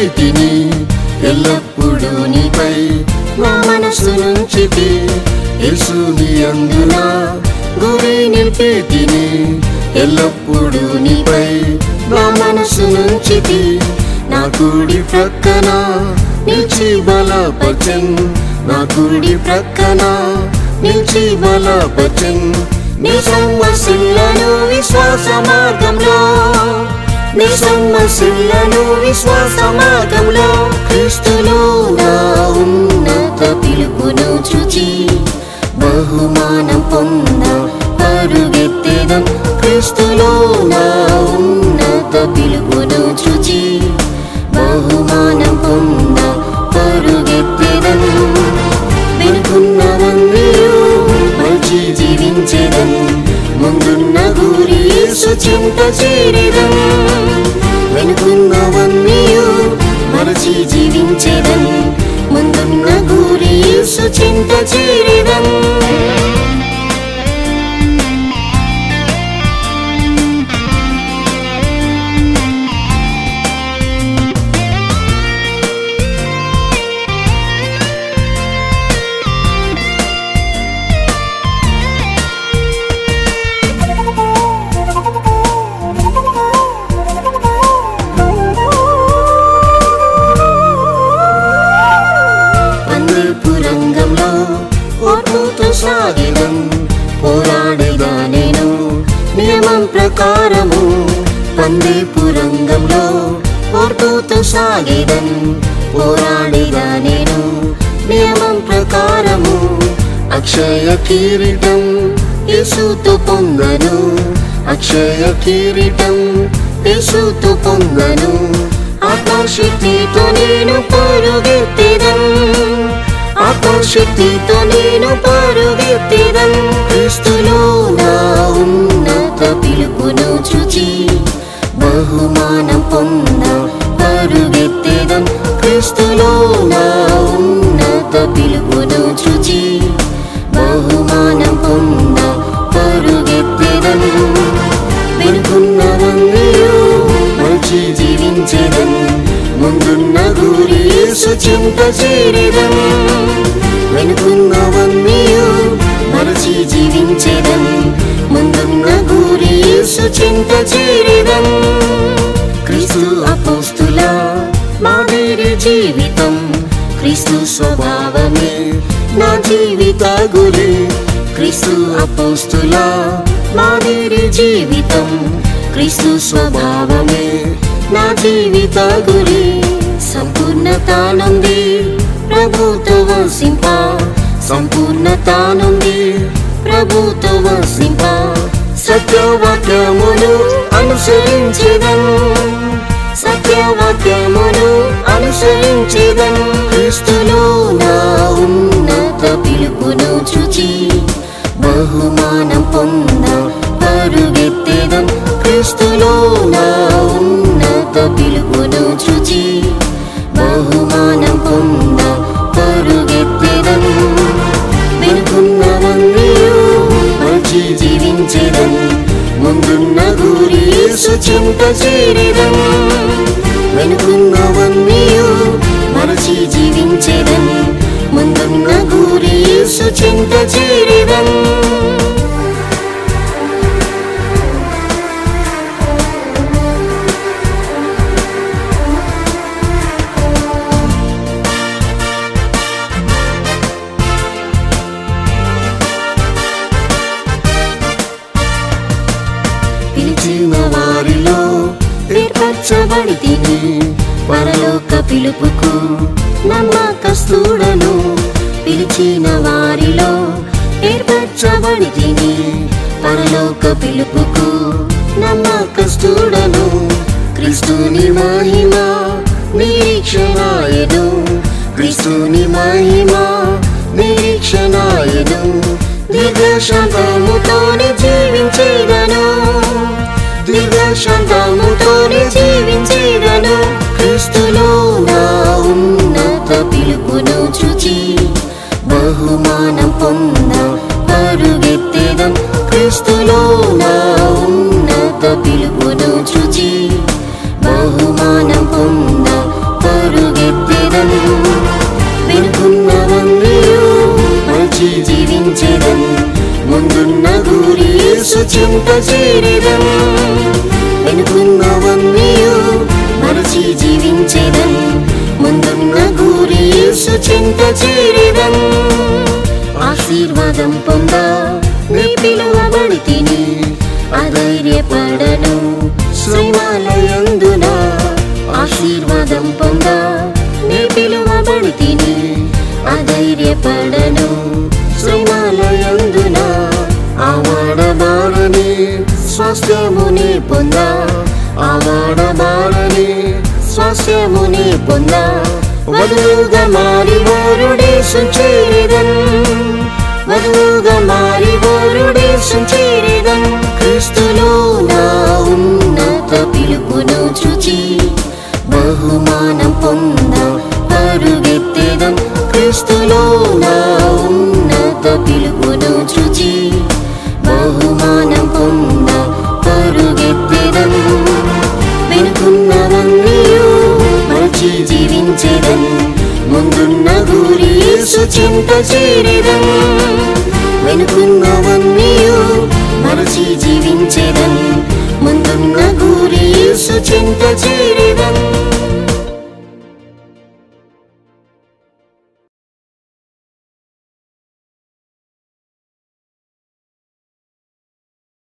తిని ఎల్లప్పుడూ నీపై నా మనసు నుంచితి యేసుని అందున గురి నిలిపి తిని ఎల్లప్పుడూ నీపై నా మనసు నుంచితి నా కుడి ప్రక్కన నిలిచి బలపచన్ నా కుడి ప్రక్కన నిలిచి బలపచన్ నీ సమస్యలను విశ్వాస మార్గంలో నీ సమస్యలను విశ్వాస మార్గంలో క్రీస్తులో నా ఉన్నత పిలుపును చూచి బహుమానం పొంద పరుగెత్తేదం క్రీస్తులో నా ఉన్నత పిలుపును చూచి బహుమానం పొంద పరుగెత్తేదం వెనుకున్నవన్నీయు మంచి జీవించేదం ముందున్న గురి యేసు చింత చేరేదం వెనుకున్నవన్నీయు మరచి జీవించేదం ముందున్న గురి యేసు చింత చేరేదం పందిపు రంగంలో ఓర్పుతో సాగిదం పోరాడేదా నేను నియమం ప్రకారము పందిపు రంగంలో ఓర్పుతో సాగిదం పోరాడేదా నేను నియమం ప్రకారము అక్షయ కిరీటం యేసుతో పొందను అక్షయ కిరీటం యేసుతో పొందను ఆత్మశక్తితో నేను పరుగెత్తేదం ఆత్మశక్తితో నేను పరుగెత్తేదం క్రీస్తులో నా ఉన్నత పిలుపును చూచి బహుమానం పొంద పరుగెత్తేదం క్రీస్తులో నా ఉన్నత పిలుపును చూచి బహుమానం పొంద పరుగెత్తేదం వెనుకున్నవన్నీయు మంచి జీవించేదం ముందున్న గురి యేసు చింత చేరేదం వెనుకున్నవన్నీయు మరచి జీవించేదం ముందున్న గురి యేసు చింత చేరేదం క్రీస్తు అపోస్తుల మాదిరి జీవితం క్రీస్తు స్వభావమే నా జీవిత గురి క్రీస్తు అపోస్తుల మాదిరి జీవితం క్రీస్తు స్వభావమే నా జీవిత గురి సంపూర్ణత నుండి ప్రభుతో వసింప సంపూర్ణత నుండి ప్రభుతో వసింప సత్యవాక్యములు అనుసరించేదం సత్యవాక్యములు అనుసరించేదం క్రీస్తులో నా ఉన్నత పిలుపును చూచి బహుమానం పొంద పరుగెత్తేదం క్రీస్తులో నా ఉన్నత పిలుపును చూచి బహుమానం పొంద పరుగెత్తేదం వెనుకున్నవన్నీయు మంచి జీవించేదం ముందున్న గురి యేసు చింత చేరేదం వెనుకున్నవన్నీయు మరచి జీవించేదం ముందున్న గురి యేసు చింత చేరేదం పిలిచిన వారిలో ఏర్పరచబడి తిని పరలోక పిలుపుకు నమ్మకస్తుడను పిలిచిన వారిలో ఏర్పరచబడి తిని పరలోక పిలుపుకు నమ్మకస్తుడను క్రీస్తుని మహిమ నిరీక్షణాయను క్రీస్తుని మహిమ నిరీక్షణాయను దీర్ఘశాంతముతోనే జీవించేదను దీర్ఘశాంతముతోనే జీవించేదను క్రీస్తులో నా ఉన్నత పిలుపును చూచి బహుమానం పొంద పరుగెత్తేదం క్రీస్తులో నా ఉన్నత పిలుపును చూచి బహుమానం పొంద పరుగెత్తేదం యేసు చింత చేరేదం వెనుకున్నవన్నీయు మరచి జీవించేదం ముందున్న గురి యేసు చింత చేరేదం ఆశీర్వాదం పొందా నీ పిలువబడి తిని అధైర్యపడను శ్రీమాలయందున ఆశీర్వాదం పొందా నీ పిలువబడి తిని అధైర్యపడను శ్రీమాలయందున ఆవాడబారని స్వాస్థ్యముని పొందా ఆవాడబారని స్వాస్థ్యముని పొందా వధువుగా మారి వారుడేశం చేరేదన్ వధువుగా మారి వారుడేశం చేరేదన్ క్రీస్తులో నా ఉన్నత పిలుపును చూచి బహుమానం పొంద పరుగెత్తేదం క్రీస్తులో నా ఉన్నత పిలుపును చూచి బహుమానం పొంద పరుగెత్తేదం వెనుకున్నవన్నీయు మరచి జీవించేదం ముందున్న గురి యేసు చింత చేరేదం వెనుకున్నవన్నీయు మరచి జీవించేదం ముందున్న గురి యేసు చింత